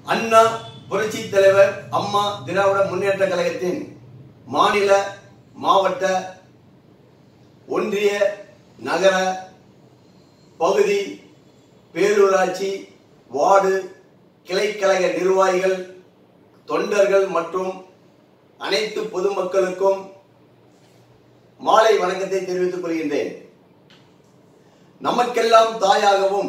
அண்ணா புரட்சி தலைவர் அம்மா திராவிட முன்னேற்ற கழகத்தின் மாநில மாவட்ட ஒன்றிய நகர பகுதி பேரூராட்சி வார்டு கிளைக்கழக நிர்வாகிகள் தொண்டர்கள் மற்றும் அனைத்து பொதுமக்களுக்கும் மாலை வணக்கத்தை தெரிவித்துக் கொள்கின்றேன் நமக்கெல்லாம் தாயாகவும்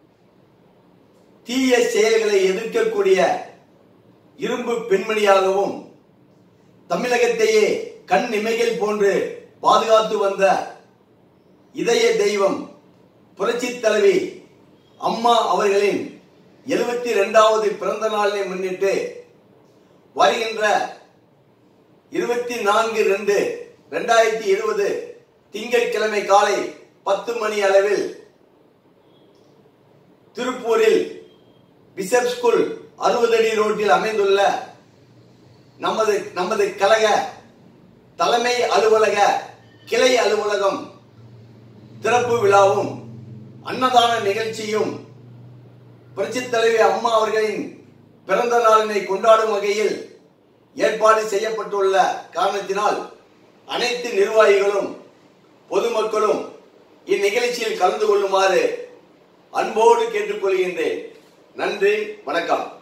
தீய செயல்களை எதிர்க்கக்கூடிய இரும்பு பெண்மணியாகவும் தமிழகத்தையே கண் இமைகள் போன்று பாதுகாத்து வந்த இதய தெய்வம் புரட்சி தலைவி அம்மா அவர்களின் எழுபத்தி இரண்டாவது பிறந்த நாளை முன்னிட்டு வருகின்ற இருபத்தி நான்கு ரெண்டு ரெண்டாயிரத்தி இருபது திங்கட்கிழமை காலை பத்து மணி அளவில் திருப்பூரில் பிஷப் ஸ்கூல் அறுபது அடி ரோட்டில் அமைந்துள்ள நமது நமது கழக தலைமை அலுவலக கிளை அலுவலகம் திறப்பு விழாவும் அன்னதான நிகழ்ச்சியும் புரட்சித் தலைவி அம்மா அவர்களின் பிறந்த நாளினை கொண்டாடும் வகையில் ஏற்பாடு செய்யப்பட்டுள்ள காரணத்தினால் அனைத்து நிர்வாகிகளும் பொதுமக்களும் இந்நிகழ்ச்சியில் கலந்து கொள்ளுமாறு அன்போடு கேட்டுக்கொள்கின்றேன் நன்றி வணக்கம்